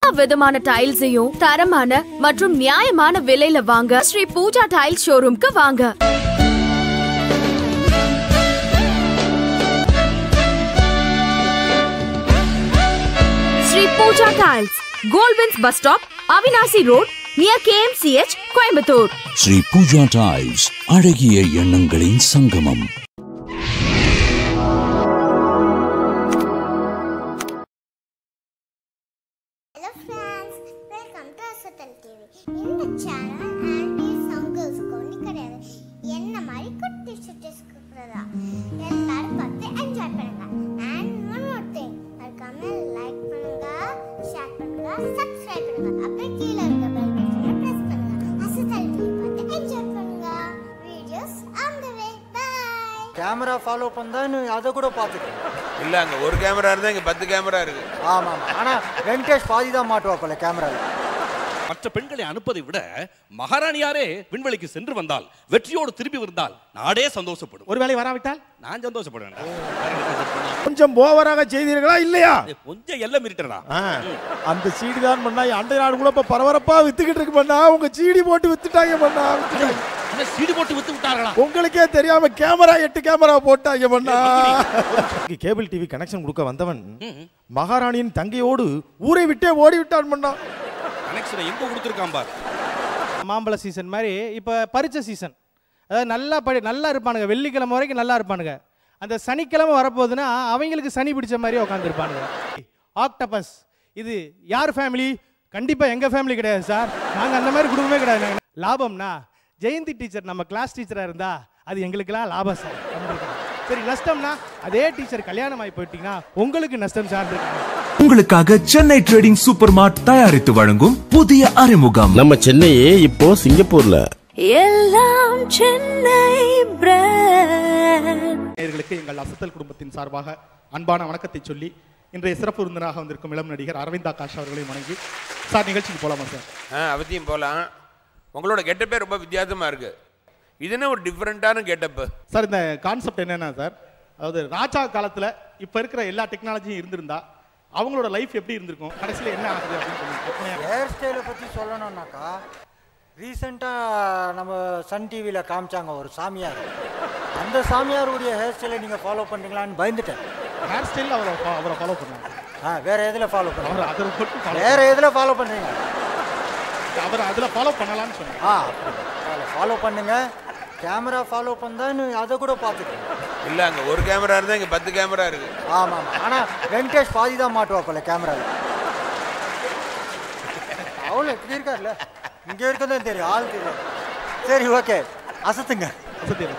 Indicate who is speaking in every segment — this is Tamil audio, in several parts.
Speaker 1: விதமான டைல்ஸையும் தரமான மற்றும் நியாயமான விலையில வாங்க ஸ்ரீ பூஜா டைல் ஷோரூம்க்கு வாங்க Sri Pooja tiles Colvins bus stop Avinashi road near KMCH Coimbatore
Speaker 2: Sri Pooja tiles அழகிய எண்ணங்களின் சங்கமம்
Speaker 3: hello friends welcome to Asathal TV இந்த சேனல் ஆன்டிஸ் அங்கிள்ஸ்க்கு ஒன்று கிடையாது என்ன மாதிரி குட்டி சுட்டிஸ்க்கு இருக்கிறதா எல்லாரும் பார்த்து என்ஜாய் பண்ணுங்க அண்ட் ஒன் மோர் திங் மறக்காம லைக் பண்ணுங்க ஷேர் பண்ணுங்க சப்ஸ்கிரைப் பண்ணுங்க அப்புறம் கீழே இருக்க பெல் பட்டனை பிரஸ் பண்ணுங்க அசத்தல் டிவி பார்த்து என்ஜாய் பண்ணுங்க videos on the way bye
Speaker 4: camera follow பண்ணா அதை கூட பார்த்துக்கேன்
Speaker 5: இல்ல அங்க ஒரு கேமரா இருந்தா இங்க பத்து கேமரா இருக்கு
Speaker 4: ஆமாம் ஆனால் வெங்கடேஷ் பாதி தான் மாட்டுவாப்பில்ல கேமராவில்
Speaker 6: மற்ற பெண்களை அனுப்பதை விட மகாராணியாரே விண்வெளிக்கு சென்று வந்தால் வெற்றியோடு திரும்பி வந்தால் நாடே சந்தோஷப்படும்
Speaker 7: ஒருவேளை வராவிட்டால்
Speaker 6: நான் சந்தோஷப்படுவேன்
Speaker 7: கொஞ்சம் ஓவராக செய்தீர்களா இல்லையா
Speaker 6: கொஞ்சம் எல்லாம் இருட்டா
Speaker 7: ஆ, அந்த சீடி தான் பண்ணா அண்டை நாடு கூட இப்ப பரபரப்பா வித்துக்கிட்டு இருக்கு பண்ணா உங்க சீடி போட்டு வித்துட்டாங்க பண்ணா வித்துட்டாங்க.
Speaker 6: சீடு போட்டு வித்து விட்டார்களா
Speaker 7: உங்களுக்கே தெரியாம கேமரா எட்டு கேமரா போட்டாங்க பண்ணா கேபிள் டிவி கனெக்ஷன் கொடுக்க வந்தவன் மகாராணியின் தங்கையோடு ஊரை விட்டே ஓடி விட்டான் பண்ணா
Speaker 6: கனெக்ஷனை எங்க கொடுத்துருக்கான் பார்
Speaker 8: மாம்பழ சீசன் மாதிரி இப்போ பறிச்ச சீசன் அதாவது நல்லா படி நல்லா இருப்பானுங்க வெள்ளிக்கிழமை வரைக்கும் நல்லா இருப்பானுங்க அந்த சனிக்கிழமை வரப்போகுதுன்னா அவங்களுக்கு சனி பிடிச்ச மாதிரி உட்காந்துருப்பானுங்க ஆக்டபஸ் இது யார் ஃபேமிலி கண்டிப்பாக எங்கள் ஃபேமிலி கிடையாது சார் நாங்கள் அந்த மாதிரி குடும்பமே கிடையாது நாங்க. லாபம்னா ஜெயந்தி டீச்சர் நம்ம கிளாஸ் டீச்சராக இருந்தா அது எங்களுக்கெல்லாம் லாபம் சார் அப்படின்னு. சரி நஷ்டம்னா அதே டீச்சர் கல்யாணம் ஆகி போயிட்டீங்கன்னா உங்களுக்கு நஷ்டம் சார் இருக்காங்க
Speaker 9: உங்களுக்காக சென்னை ட்ரேடிங் சூப்பர் மார்ட் தயாரித்து வழங்கும் புதிய அறிமுகம்
Speaker 10: நம்ம சென்னையே இப்போ சிங்கப்பூர்ல
Speaker 1: எல்லாம் சென்னை
Speaker 7: நேயர்களுக்கு எங்கள் அசத்தல் குடும்பத்தின் சார்பாக அன்பான வணக்கத்தை சொல்லி இன்றைய சிறப்பு விருந்தினராக வந்திருக்கும் இளம் நடிகர் அரவிந்த் ஆகாஷ் அவர்களை வணங்கி சார் நிகழ்ச்சிக்கு போலாமா சார்
Speaker 5: ஆ அவசியம் போகலாம் உங்களோட கெட்டப்பே ரொம்ப வித்தியாசமா இருக்கு இது என்ன ஒரு டிஃப்ரெண்ட்டான கெட்டப்பு
Speaker 7: சார் இந்த கான்செப்ட் என்னன்னா சார் அதாவது ராஜா காலத்துல இப்ப இருக்கிற எல்லா டெக்னாலஜியும் இருந்திருந்தா அவங்களோட லைஃப் எப்படி இருந்திருக்கும் கடைசியில் என்ன ஆகுது அப்படின்னு சொல்லி கற்பனையா-
Speaker 4: ஹேர் ஸ்டைலை பற்றி சொல்லணும்னாக்கா ரீசெண்டாக நம்ம சன் டிவியில் காமிச்சாங்க ஒரு சாமியார் அந்த சாமியாருடைய ஹேர் ஸ்டைலை நீங்கள் ஃபாலோ பண்ணுறீங்களான்னு பயந்துட்டேன்
Speaker 7: ஹேர் ஸ்டைல் அவரை fo- அவரை ஃபாலோ பண்ணாங்க
Speaker 4: ஆ வேற எதில் ஃபாலோ
Speaker 7: அவர்
Speaker 4: பண்ணுறீங்க
Speaker 7: அதை மட்டும் follow-
Speaker 4: வேற எதில் ஃபாலோ பண்ணுறீங்க
Speaker 7: அவர் அதில் ஃபாலோ பண்ணலாம்னு சொன்னாங்க
Speaker 4: ஆ ஃபாலோ பண்ணுங்க கேமரா ஃபாலோ பண்ணா அதை கூட பார்த்துக்கேன்
Speaker 5: இல்ல அங்க ஒரு கேமரா இருந்தா இங்க பத்து கேமரா இருக்கு
Speaker 4: ஆமாம் ஆனால் வெங்கடேஷ் பாதி தான் மாட்டுவாப்பில்ல கேமராவில் அவ்வளோ இப்படி இருக்கார்ல இங்கே இருக்கதான் தெரியும் ஆள் தெரியும் சரி ஓகே அசத்துங்க
Speaker 7: சத்தியம்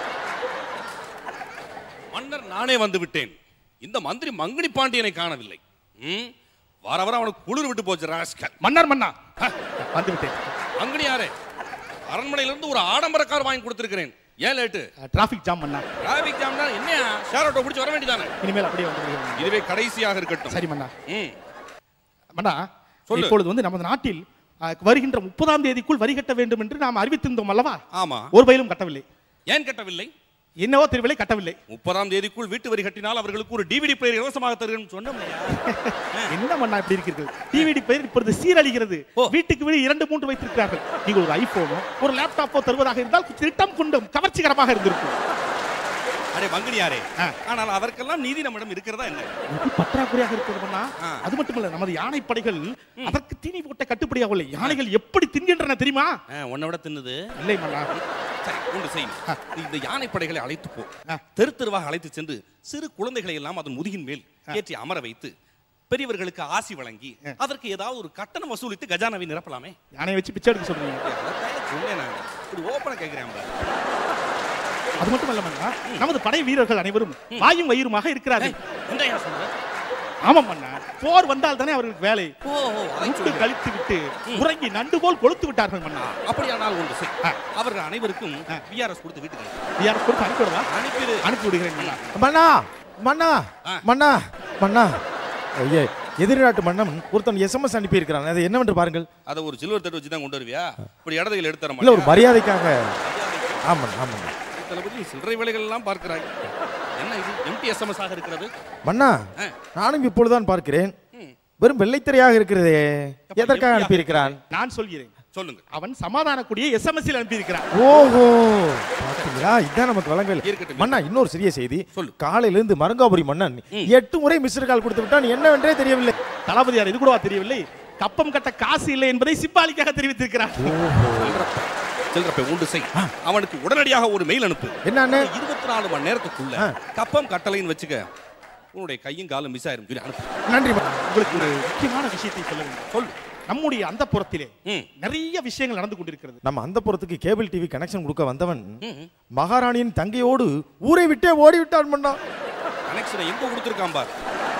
Speaker 6: மன்னர் நானே வந்து விட்டேன் இந்த மந்திரி மங்கினி பாண்டியனை காணவில்லை ம்? வர வர அவனுக்கு குளிர் விட்டு போச்சு ராஸ்கல்
Speaker 7: மன்னர் மன்னா வந்து விட்டேன்
Speaker 6: மங்கினி யாரே அரண்மனையிலிருந்து ஒரு ஆடம்பர கார் வாங்கி கொடுத்திருக்கிறேன் ஏன் லேட்டு
Speaker 7: டிராஃபிக் ஜாம் பண்ணா
Speaker 6: டிராபிக் ஜாம்னா என்னையா ஷேர் ஆட்டோ பிடிச்சி வர வேண்டியதானே
Speaker 7: இனிமேல் அப்படியே வந்து விடுகிறேன்.
Speaker 6: இதுவே கடைசியாக இருக்கட்டும்
Speaker 7: சரி மன்னா
Speaker 6: ம்
Speaker 7: மன்னா
Speaker 6: சொல்லு.
Speaker 7: இப்பொழுது வந்து நமது நாட்டில் அஹ், வருகின்ற முப்பதாம் தேதிக்குள் வரி கட்ட வேண்டும் என்று நாம் அறிவித்திருந்தோம் அல்லவா
Speaker 6: ஆமா
Speaker 7: ஒரு பயிலும் கட்டவில்லை
Speaker 6: ஏன் கட்டவில்லை
Speaker 7: என்னவோ தெரியவில்லை கட்டவில்லை
Speaker 6: முப்பதாம் தேதிக்குள் வீட்டு வரி கட்டினால் அவர்களுக்கு ஒரு டிவிடி பிளேயர் இலவசமாக தருகிறேன் சொன்னோம்
Speaker 7: என்ன மண்ணா இப்படி இருக்கிறீர்கள் டிவிடி பெயர் இப்பொழுது சீரழிகிறது வீட்டுக்கு வீடு இரண்டு மூன்று வைத்திருக்கிறார்கள் நீங்கள் ஒரு ஐபோனோ ஒரு லேப்டாப்போ தருவதாக இருந்தால் திட்டம் கொண்டும் கவர்ச்சிகரமாக இருந்திருக்கும்
Speaker 6: அடே மங்கினியாரே ஆனால் அதற்கெல்லாம் நீதி நம்மிடம் இருக்கிறதா என்ன
Speaker 7: நிதி பற்றாக்குறையாக இருக்கிறதுனா
Speaker 6: ஆ.
Speaker 7: அது மட்டுமல்ல நமது யானை படைகள் அதற்கு தீனி போட்ட கட்டுப்படியாகவில்லை யானைகள் எப்படி தின்கின்றன தெரியுமா
Speaker 6: ஆ, உன்னை விட தின்னுது
Speaker 7: இல்லை மன்னா
Speaker 6: சரி ஒன்று செய் நீ இந்த யானை படைகளை அழைத்து போ
Speaker 7: ஆ.
Speaker 6: தெரு தெருவாக அழைத்து சென்று சிறு குழந்தைகளை எல்லாம் அதன் முதுகின் மேல் ஏற்றி அமர வைத்து பெரியவர்களுக்கு ஆசி வழங்கி அதற்கு ஏதாவது ஒரு கட்டணம் வசூலித்து கஜானாவை நிரப்பலாமே
Speaker 7: யானையை வச்சு பிச்சை எடுக்க சொல்றீங்க
Speaker 6: ஏய், அதைத்தான் சொன்னேன் நான் இப்படி ஓப்பனா கேட்கிறேன் பாரு.
Speaker 7: அது மட்டும் இல்ல மன்னா நமது படை வீரர்கள் அனைவரும் வாயும் வயிறுமாக இருக்கிறார்கள்
Speaker 6: என்னய்யா சொல்ற?
Speaker 7: ஆமாம் மன்னா போர் வந்தால் தானே அவர்களுக்கு வேலை
Speaker 6: ஓ ஓ, அதை
Speaker 7: உண்டு
Speaker 6: சொல்லுங்க.
Speaker 7: கழித்து விட்டு உறங்கி நண்டு போல் கொளுத்து விட்டார்கள் மன்னா
Speaker 6: அப்படியானால் ஒன்று செய்
Speaker 7: ஆ.
Speaker 6: அவர்கள் அனைவருக்கும் விஆர்எஸ் கொடுத்து வீட்டுக்கு அனுப்பு.
Speaker 7: யாரை கொடுத்து அனுப்பிவிடவா
Speaker 6: அனுப்பிடு
Speaker 7: அனுப்பி விடுகிறேன் மன்னா மன்னா மன்னா
Speaker 6: ஆ.
Speaker 7: மன்னா மன்னா ஐயே எதிர்நாட்டு மன்னன் ஒருத்தன் எஸ்எம்எஸ் அனுப்பி இருக்கிறான் அது என்னவென்று பாருங்கள்
Speaker 6: அதை ஒரு சில்வர் தட்டு வச்சு தான் கொண்டு வருவியா இப்படி இடதையில் எடுத்து தர
Speaker 7: இல்ல ஒரு
Speaker 6: மாட்டியா?
Speaker 7: மரியாதைக்காக ஆமாம் ஆமாம்
Speaker 6: தளபதி சில்லறை வேலைகள் எல்லாம் பார்க்கிறாய் என்ன இது எம்டி எஸ்எம்எஸ் ஆக இருக்கிறது
Speaker 7: மன்னா
Speaker 6: ஆ.
Speaker 7: நானும் இப்பொழுதுதான் பார்க்கிறேன்
Speaker 11: வெறும் வெள்ளைத்திரையாக இருக்கிறதே எதற்காக அனுப்பியிருக்கிறான்
Speaker 7: நான் சொல்கிறேன்
Speaker 6: சொல்லுங்க
Speaker 7: அவன் சமாதான கொடியை எஸ்எம்எஸ் அனுப்பியிருக்கிறான்
Speaker 11: ஓஹோ பாத்தீங்களா இதான் நமக்கு வழங்கல்
Speaker 6: இருக்கட்டும்.
Speaker 11: மன்னா இன்னொரு சிறிய செய்தி
Speaker 6: சொல்லு.
Speaker 11: காலையில இருந்து மருங்காபுரி மன்னன் எட்டு முறை மிஸ்டர் கால் கொடுத்து விட்டான் என்னவென்றே தெரியவில்லை
Speaker 7: தளபதியார் இது கூடவா தெரியவில்லை கப்பம் கட்ட காசு இல்லை என்பதை சிப்பாலிக்காக தெரிவித்திருக்கிறார்
Speaker 6: சில்லறப்பை உண்டு செய் அவனுக்கு உடனடியாக ஒரு மெயில் அனுப்பு
Speaker 11: என்னன்னு
Speaker 6: இருபத்தி நாலு மணி நேரத்துக்குள்ள கப்பம் கட்டளைன்னு வச்சுக்க உன்னுடைய கையும் காலும் மிஸ் ஆயிரும் சொல்லி அனுப்பு
Speaker 11: நன்றி மன்னா.
Speaker 7: உங்களுக்கு ஒரு முக்கியமான விஷயத்தை சொல்ல வேண்டும்
Speaker 6: சொல்லு
Speaker 7: நம்முடைய அந்த புறத்திலே
Speaker 6: ம்.
Speaker 7: நிறைய விஷயங்கள் நடந்து கொண்டிருக்கிறது
Speaker 11: நம்ம அந்த புறத்துக்கு கேபிள் டிவி கனெக்ஷன் கொடுக்க வந்தவன் மகாராணியின் தங்கையோடு ஊரை விட்டே ஓடி விட்டான் மன்னா
Speaker 6: கனெக்ஷனை எங்க கொடுத்திருக்கான் பார்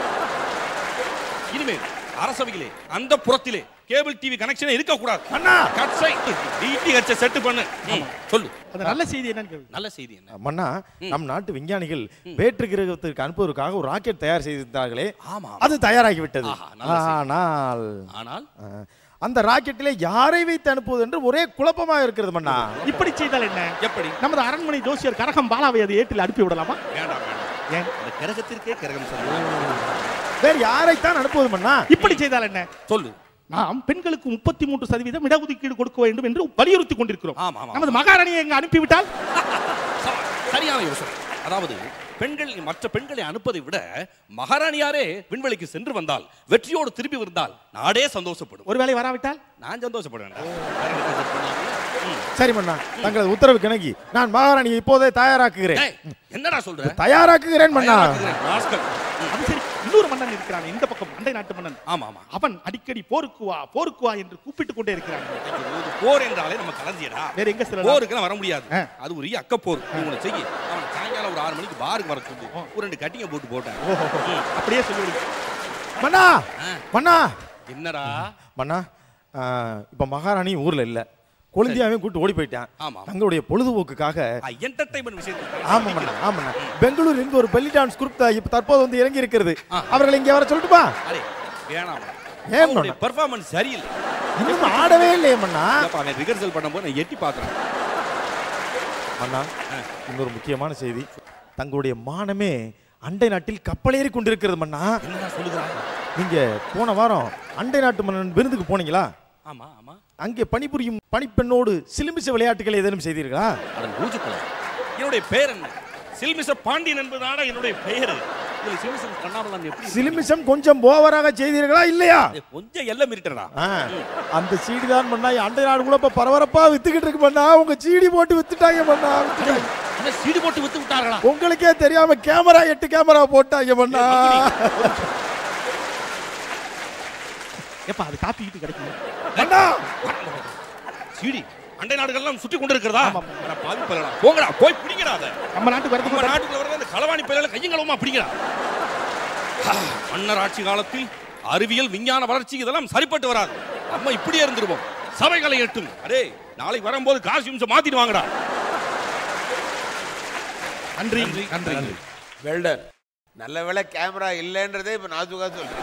Speaker 6: இனிமேல் அரசவையிலே அந்த புறத்திலே கேபிள் டிவி கனெக்ஷன் இருக்க கூடாது
Speaker 11: அண்ணா
Speaker 6: கட்சை டிடிஹெச் செட் பண்ணு ம், சொல்லு
Speaker 7: அந்த நல்ல செய்தி என்னன்னு கேளு.
Speaker 6: நல்ல செய்தி என்ன
Speaker 11: மன்னா நம் நாட்டு விஞ்ஞானிகள் வேற்று கிரகத்திற்கு அனுப்புவதற்காக ஒரு ராக்கெட் தயார் செய்திருந்தார்களே
Speaker 6: ஆமா.
Speaker 11: அது தயாராகி விட்டது
Speaker 6: ஆஹா, நல்ல செய்தி.
Speaker 11: ஆனால்
Speaker 6: ஆனால்
Speaker 11: அஹ், அந்த ராக்கெட்டிலே யாரை வைத்து அனுப்புவது என்று ஒரே குழப்பமாக இருக்கிறது மன்னா
Speaker 7: இப்படி செய்தால் என்ன
Speaker 6: எப்படி
Speaker 7: நமது அரண்மனை ஜோசியர் கரகம் பாலாவை அது ஏற்றில் அனுப்பி விடலாமா
Speaker 6: வேண்டாம் வேண்டாம்
Speaker 7: ஏன்
Speaker 6: அந்த கிரகத்திற்கே கிரகம் சொல்லலாம்
Speaker 11: வேறு யாரைத்தான் அனுப்புவது மன்னா
Speaker 7: இப்படி செய்தால் என்ன
Speaker 6: சொல்லு
Speaker 7: நாம் பெண்களுக்கு முப்பத்தி மூன்று சதவீதம் இடஒதுக்கீடு கொடுக்க வேண்டும் என்று வலியுறுத்தி கொண்டிருக்கிறோம்
Speaker 6: ஆமா, ஆமா.
Speaker 7: நமது மகாராணியை எங்க அனுப்பிவிட்டால்
Speaker 6: ச- சரியான யோசனை அதாவது பெண்கள் மற்ற பெண்களை அனுப்பதை விட மகாராணியாரே விண்வெளிக்கு சென்று வந்தால் வெற்றியோடு திரும்பி வந்தால் நாடே சந்தோஷப்படும்
Speaker 7: ஒருவேளை வராவிட்டால்
Speaker 6: நான் சந்தோஷப்பட வேண்டாம் வேற என்ன set பண்ணாமல? ம்.
Speaker 11: சரி மன்னா தங்களது உத்தரவு கிணங்கி நான் மகாராணியை இப்போதே தயாராக்குகிறேன்
Speaker 6: டேய், என்னடா சொல்ற
Speaker 11: தயாராக்குகிறேன் மன்னா
Speaker 6: தயாராக்குகிறேன், rascal. ம்.
Speaker 7: அது சரி இன்னொரு மன்னன் இருக்கிறான் இந்த பக்கம் அண்டை நாட்டு மன்னன்
Speaker 6: ஆமா ஆமா
Speaker 7: அவன் அடிக்கடி போருக்கு வா போருக்கு வா என்று கூப்பிட்டுக் கொண்டே இருக்கிறான்
Speaker 6: இது போர் என்றாலே நம்ம கலந்தியடா
Speaker 7: வேற எங்க செல்லலாம்?
Speaker 6: போருக்கு வர முடியாது
Speaker 7: ஆ.
Speaker 6: அது ஒரு அக்க போர் நீ ஒண்ணு செய்ய அவன் சாயங்காலம் ஒரு ஆறு மணிக்கு பாருக்கு வர சொல்லு ஒரு ரெண்டு கட்டிங்க போட்டு போட்டேன் ம்.
Speaker 7: அப்படியே சொல்லிவிடுங்க
Speaker 11: மன்னா
Speaker 6: ஆ.
Speaker 11: மன்னா
Speaker 6: என்னடா
Speaker 11: மன்னா ஆஹ், இப்ப மகாராணி ஊர்ல இல்ல கொழுந்தியாவையும் கூட்டு ஓடி போயிட்டான்
Speaker 6: ஆமா.
Speaker 11: தங்களுடைய பொழுதுபோக்குக்காக
Speaker 6: என்டர்டைன்மெண்ட் விஷயத்துக்கு
Speaker 11: ஆமா மன்னா ஆமாண்ணா பெங்களூர் இருந்து ஒரு பெல்லி டான்ஸ் குரூப் இப்ப தற்போது வந்து இறங்கி இருக்கிறது
Speaker 6: ஆ.
Speaker 11: அவர்களை இங்க வர சொல்லட்டுமா
Speaker 6: அரே வேணாம்
Speaker 11: ஏன்
Speaker 6: அவனுடைய
Speaker 11: பண்ண?
Speaker 6: பெர்ஃபார்மன்ஸ் சரியில்லை
Speaker 11: இன்னும் ஆடவே இல்லையே மன்னா
Speaker 6: இல்லப்பா, அவன் ரிகர்சல் பண்ணும்போது நான் எட்டி பார்க்கறேன்
Speaker 11: மன்னா இன்னொரு முக்கியமான செய்தி தங்களுடைய மானமே அண்டை நாட்டில் கப்பலேறி கொண்டிருக்கிறது மன்னா
Speaker 6: என்னடா சொல்லுகிறான்
Speaker 11: நீங்க போன வாரம் அண்டை நாட்டு மன்னன் விருந்துக்கு போனீங்களா
Speaker 6: ஆமா ஆமா
Speaker 11: அங்கே பணிபுரியும் பணிப்பெண்ணோடு சிலுமிச விளையாட்டுகள் ஏதேனும் செய்தீர்களா
Speaker 6: அதன் பூஜுக்களை என்னுடைய பெயர் என்ன சில்மிச பாண்டியன் என்பதான என்னுடைய பெயர் இதுல சில்மிசம் பண்ணாமல் நான் எப்படி
Speaker 11: சிலுமிசம் கொஞ்சம் ஓவராக செய்தீர்களா இல்லையா
Speaker 6: ஏய், கொஞ்சம் எல்லாம் இருட்டடா
Speaker 11: ஆ, அந்த சீடி தான் பண்ணா அண்டை நாடு கூட இப்ப பரபரப்பா வித்துக்கிட்டு இருக்கு பண்ணா உங்க சீடி போட்டு வித்துட்டாங்க பண்ணா வித்துட்டாங்க.
Speaker 6: என்ன சீடு போட்டு வித்து விட்டார்களா
Speaker 11: உங்களுக்கே தெரியாம கேமரா எட்டு கேமரா போட்டாங்க பண்ணா
Speaker 7: எப்ப அது காப்பி கீட்டு கிடைக்கும்
Speaker 11: அண்ணா
Speaker 6: சீடி அண்டை நாடுகள்லாம் சுற்றி கொண்டிருக்கிறதா
Speaker 7: ஆமா.
Speaker 6: அட பாவி பயலடா. போங்கடா போய் பிடிங்கடா அதை
Speaker 7: நம்ம நாட்டுக்கு
Speaker 6: நம்ம
Speaker 7: வரதுக்கு
Speaker 6: நாட்டுக்குள்ள வர அந்த களவாணி பயில கையங்களவுமா பிடிங்கடா ஆ, மன்னர் ஆட்சி காலத்தில் அறிவியல் விஞ்ஞான வளர்ச்சி இதெல்லாம் சரிப்பட்டு வராது நம்ம இப்படியே இருந்துருவோம் சபைகளை எட்டும் அரே நாளைக்கு வரும்போது காஸ்டியூம்ஸ் மாத்திட்டு வாங்கடா
Speaker 7: நன்றி
Speaker 6: நன்றி,
Speaker 7: நன்றி
Speaker 6: நன்றி.
Speaker 5: வெல்டன் நல்ல வேளை கேமரா இல்லைன்றதே இப்போ நாசுகா சொல்றேன்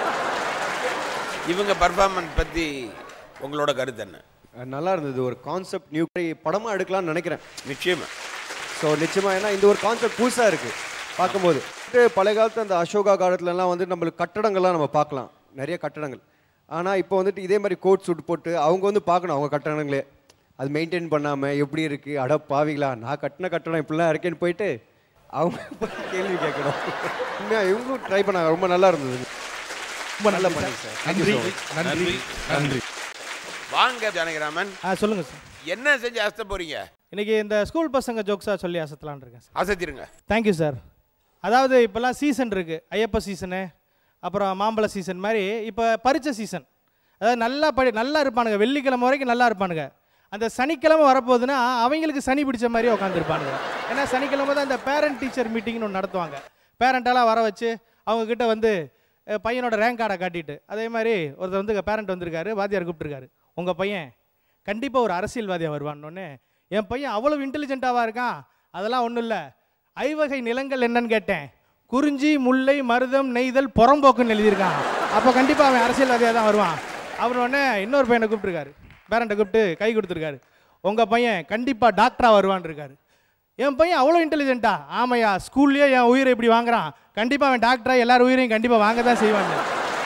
Speaker 5: இவங்க பர்ஃபார்மன்ஸ் பத்தி உங்களோட கருத்து என்ன
Speaker 12: நல்லா இருந்தது ஒரு கான்செப்ட் நியூ படமா எடுக்கலாம்னு நினைக்கிறேன்
Speaker 5: நிச்சயமா
Speaker 12: ஸோ நிச்சயமா ஏன்னா இந்த ஒரு கான்செப்ட் புதுசா இருக்கு பார்க்கும்போது இது பழைய காலத்து அந்த அசோகா காலத்துலலாம் வந்து நம்மளுக்கு கட்டடங்கள்லாம் நம்ம பார்க்கலாம் நிறைய கட்டடங்கள் ஆனால் இப்போ வந்துட்டு இதே மாதிரி கோட் சூட் போட்டு அவங்க வந்து பார்க்கணும் அவங்க கட்டடங்களே அது மெயின்டைன் பண்ணாமல் எப்படி இருக்குது அட பாவிங்களா நான் கட்டின கட்டடம் இப்படிலாம் இருக்கேன்னு போயிட்டு அவங்க போய் கேள்வி கேட்கணும் உண்மையாக இவங்களும் ட்ரை பண்ணாங்க ரொம்ப நல்லா இருந்தது
Speaker 7: ரொம்ப
Speaker 12: நல்லா
Speaker 7: நன்றி
Speaker 12: பண்ணீங்க
Speaker 7: சார்.
Speaker 12: சார்
Speaker 7: நன்றி
Speaker 6: நன்றி
Speaker 11: நன்றி
Speaker 5: வாங்க ஜானகிராமன்
Speaker 8: ஆ சொல்லுங்க சார்
Speaker 5: என்ன செஞ்சு அசத்த போறீங்க
Speaker 8: இன்னைக்கு இந்த ஸ்கூல் பசங்க ஜோக்ஸா சொல்லி அசத்தலாம்னு இருக்கேன் சார்
Speaker 5: அசத்திருங்க
Speaker 8: தேங்க்யூ சார் அதாவது இப்போல்லாம் சீசன் இருக்குது ஐயப்ப சீசனு அப்புறம் மாம்பழ சீசன் மாதிரி இப்போ பரிச்சை சீசன் அதாவது நல்லா படி நல்லா இருப்பானுங்க வெள்ளிக்கிழமை வரைக்கும் நல்லா இருப்பானுங்க அந்த சனிக்கிழமை வரப்போகுதுன்னா அவங்களுக்கு சனி பிடிச்ச மாதிரி உட்காந்துருப்பானுங்க ஏன்னா சனிக்கிழமை தான் இந்த பேரண்ட் டீச்சர் மீட்டிங்னு ஒன்று நடத்துவாங்க பேரண்டெல்லாம் வர வச்சு அவங்கக்கிட்ட வந்து அஹ், பையனோட ரேங்க் கார்டை காட்டிட்டு அதே மாதிரி ஒருத்தர் வந்து பேரண்ட் வந்திருக்காரு வாத்தியார் கூப்பிட்டுருக்காரு உங்கள் பையன் கண்டிப்பாக ஒரு அரசியல்வாதியாக வருவான்னு என் பையன் அவ்வளோ இன்டெலிஜென்ட்டாவாக இருக்கான் அதெல்லாம் ஒன்றும் இல்லை ஐவகை நிலங்கள் என்னன்னு கேட்டேன் குறிஞ்சி முல்லை மருதம் நெய்தல் புறம்போக்குன்னு எழுதியிருக்கான் அப்போ கண்டிப்பாக அவன் அரசியல்வாதியாக தான் வருவான் அவர் உடனே இன்னொரு பையனை கூப்பிட்டுருக்காரு பேரண்ட்டை கூப்பிட்டு கை கொடுத்துருக்காரு உங்கள் பையன் கண்டிப்பாக டாக்டராக வருவான்னு இருக்காரு என் பையன் அவ்வளோ இன்டெலிஜென்ட்டா ஆமையா ஸ்கூல்லேயே என் உயிரை இப்படி வாங்குறான் கண்டிப்பாக அவன் டாக்டரா எல்லார் உயிரையும் கண்டிப்பாக வாங்க தான் செய்வாங்க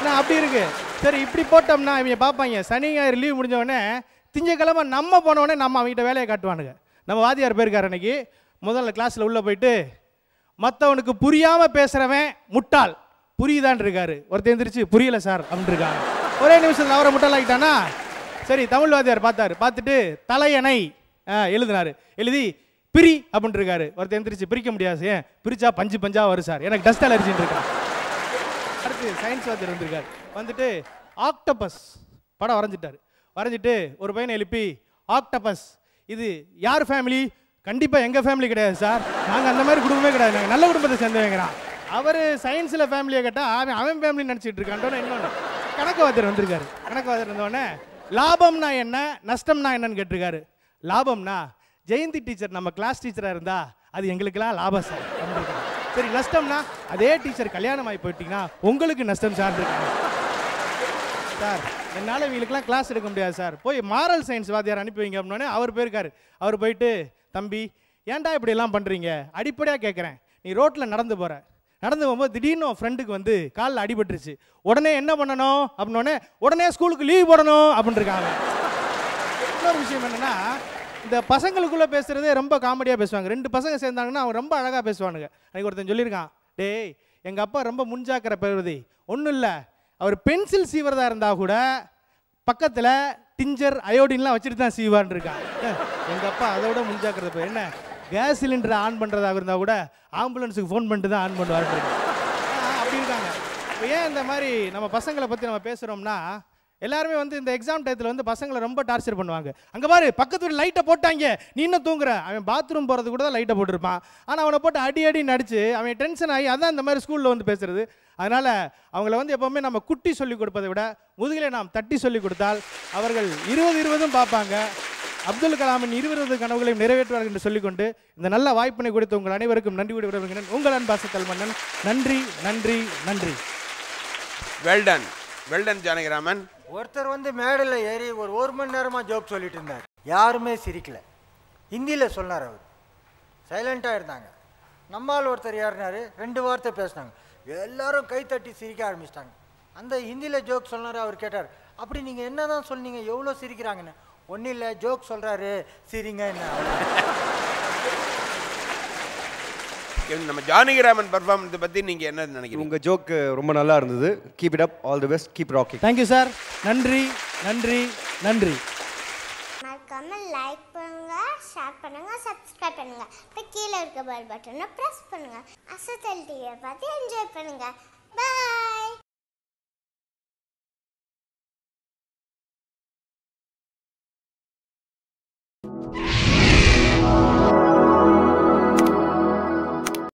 Speaker 8: நான் அப்படி இருக்கு சரி இப்படி போட்டோம்னா இவங்க பார்ப்பாங்க சனி ஞாயிறு லீவ் முடிஞ்ச உடனே திங்கக்கிழமை நம்ம போன உடனே நம்ம அவங்ககிட்ட வேலையை காட்டுவானுங்க நம்ம வாத்தியார் போயிருக்காரு அன்னைக்கு முதல்ல கிளாஸில் உள்ளே போயிட்டு மற்றவனுக்கு புரியாமல் பேசுகிறவன் முட்டாள் புரியுதான்னு இருக்காரு ஒருத்தர் எந்திரிச்சு புரியல சார் அப்படின்னு இருக்காங்க ஒரே நிமிஷத்தில் அவரை முட்டாளாக்கிட்டானா சரி தமிழ் வாத்தியார் பார்த்தாரு பார்த்துட்டு தலையணை ஆ, எழுதினாரு எழுதி பிரி அப்படின்னு இருக்காரு ஒருத்தர் எந்திரிச்சு பிரிக்க முடியாது ஏன் பிரிச்சா பஞ்சு பஞ்சா வரும் சார் எனக்கு டஸ்ட் அலர்ஜின்னு இருக்கான் அடுத்து சயின்ஸ் வாத்தியார் வந்திருக்காரு வந்துட்டு ஆக்டபஸ் படம் வரைஞ்சிட்டாரு வரைஞ்சிட்டு ஒரு பையனை எழுப்பி ஆக்டபஸ் இது யார் ஃபேமிலி கண்டிப்பாக எங்கள் ஃபேமிலி கிடையாது சார் நாங்கள் அந்த மாதிரி குடும்பமே கிடையாது நாங்கள் நல்ல குடும்பத்தை சேர்ந்தவங்கிறான் அவர் சயின்ஸில் ஃபேமிலியை கேட்டால் அவன் அவன் ஃபேமிலி நினச்சிட்டு இருக்கான்டோன்னு இன்னொன்று கணக்கு வாத்தியார் வந்திருக்காரு கணக்கு வாத்தியார் இருந்தோடனே லாபம்னா என்ன நஷ்டம்னா என்னன்னு கேட்டிருக்காரு லாபம்னா ஜெயந்தி டீச்சர் நம்ம கிளாஸ் டீச்சராக இருந்தா அது எங்களுக்கெல்லாம் லாபம் சார் அப்படின்னு இருக்காங்க. சரி நஷ்டம்னா அதே டீச்சர் கல்யாணம் ஆகி போயிட்டீங்கன்னா உங்களுக்கு நஷ்டம் சார் இருக்காங்க சார் என்னால் இவங்களுக்குலாம் கிளாஸ் எடுக்க முடியாது சார் போய் மாரல் சயின்ஸ் வாத்தியார் அனுப்பி வைங்க அப்படின்னோடனே அவர் போயிருக்காரு அவர் போயிட்டு தம்பி ஏன்டா இப்படி எல்லாம் பண்ணுறீங்க அடிப்படையாக கேட்குறேன் நீ ரோட்டில் நடந்து போகிற நடந்து போகும்போது திடீர்னு உன் ஃப்ரெண்டுக்கு வந்து காலில் அடிபட்டுருச்சு உடனே என்ன பண்ணணும் அப்படின்னோடனே உடனே ஸ்கூலுக்கு லீவ் போடணும் அப்படின்னு இருக்காங்க இன்னொரு விஷயம் என்னன்னா இந்த பசங்களுக்குள்ள பேசுறதே ரொம்ப காமெடியாக பேசுவாங்க ரெண்டு பசங்க சேர்ந்தாங்கன்னா அவங்க ரொம்ப அழகாக பேசுவானுங்க அன்னைக்கு ஒருத்தன் சொல்லியிருக்கான் டேய் எங்கள் அப்பா ரொம்ப முன்ஜாக்கிர பெறுவதி ஒன்றும் இல்லை அவர் பென்சில் சீவரதா இருந்தால் கூட பக்கத்தில் டிஞ்சர் அயோடின்லாம் வச்சுட்டு தான் சீவான் இருக்கான் எங்கள் அப்பா அதை விட முன்ஜாக்கிரதை போய் என்ன கேஸ் சிலிண்டரை ஆன் பண்ணுறதாக இருந்தால் கூட ஆம்புலன்ஸுக்கு ஃபோன் பண்ணிட்டு தான் ஆன் பண்ணுவார் அப்படி இருக்காங்க இப்போ ஏன் இந்த மாதிரி நம்ம பசங்களை பற்றி நம்ம பேசுகிறோம்னா எல்லாருமே வந்து இந்த எக்ஸாம் டயத்தில் வந்து பசங்களை ரொம்ப டார்ச்சர் பண்ணுவாங்க அங்கே பாரு பக்கத்து வீட்டு லைட்டை போட்டாங்க நீ இன்னும் தூங்குற அவன் பாத்ரூம் போகிறது கூட தான் லைட்டை போட்டிருப்பான் ஆனால் அவனை போட்டு அடி அடி நடிச்சு அவன் டென்ஷன் ஆகி அதான் இந்த மாதிரி ஸ்கூலில் வந்து பேசுறது அதனால் அவங்கள வந்து எப்போவுமே நம்ம குட்டி சொல்லி கொடுப்பதை விட முதுகிலே நாம் தட்டி சொல்லி கொடுத்தால் அவர்கள் இருபது இருபதும் பார்ப்பாங்க அப்துல் கலாமின் இருபது கனவுகளையும் நிறைவேற்றுவார்கள் என்று சொல்லிக்கொண்டு இந்த நல்ல வாய்ப்பினை கொடுத்து உங்கள் அனைவருக்கும் நன்றி கூறி விடுகிறேன் உங்கள் அன்பாசத்தல் மன்னன் நன்றி நன்றி நன்றி
Speaker 5: வெல்டன் வெல்டன் ஜானகிராமன்
Speaker 4: ஒருத்தர் வந்து மேடையில் ஏறி ஒரு ஒரு மணி நேரமாக ஜோக் சொல்லிட்டு இருந்தார் யாருமே சிரிக்கல ஹிந்தியில் சொன்னார் அவர் சைலண்ட்டாக இருந்தாங்க நம்மால் ஒருத்தர் ஏறினார் ரெண்டு வார்த்தை பேசினாங்க எல்லாரும் கை தட்டி சிரிக்க ஆரம்பிச்சிட்டாங்க அந்த ஹிந்தியில் ஜோக் சொன்னார் அவர் கேட்டார் அப்படி நீங்கள் என்ன தான் சொன்னீங்க எவ்வளோ சிரிக்கிறாங்கன்னு ஒன்றும் இல்லை ஜோக் சொல்கிறாரு சிரிங்க என்ன
Speaker 5: நம்ம ஜானகிராமன் பர்ஃபார்மன்ஸை பற்றி நீங்கள் என்ன நினைக்கிறீங்க
Speaker 12: உங்க ஜோக் ரொம்ப நல்லா இருந்தது keep it up all the best keep rocking
Speaker 8: thank you sir நன்றி நன்றி நன்றி
Speaker 3: மறக்காம லைக் பண்ணுங்க ஷேர் பண்ணுங்க சப்ஸ்கிரைப் பண்ணுங்க இப்போ கீழே இருக்க பெல் பட்டனை ப்ரெஸ் பண்ணுங்க அசத்தல் டிவியை பார்த்து என்ஜாய் பண்ணுங்க பாய்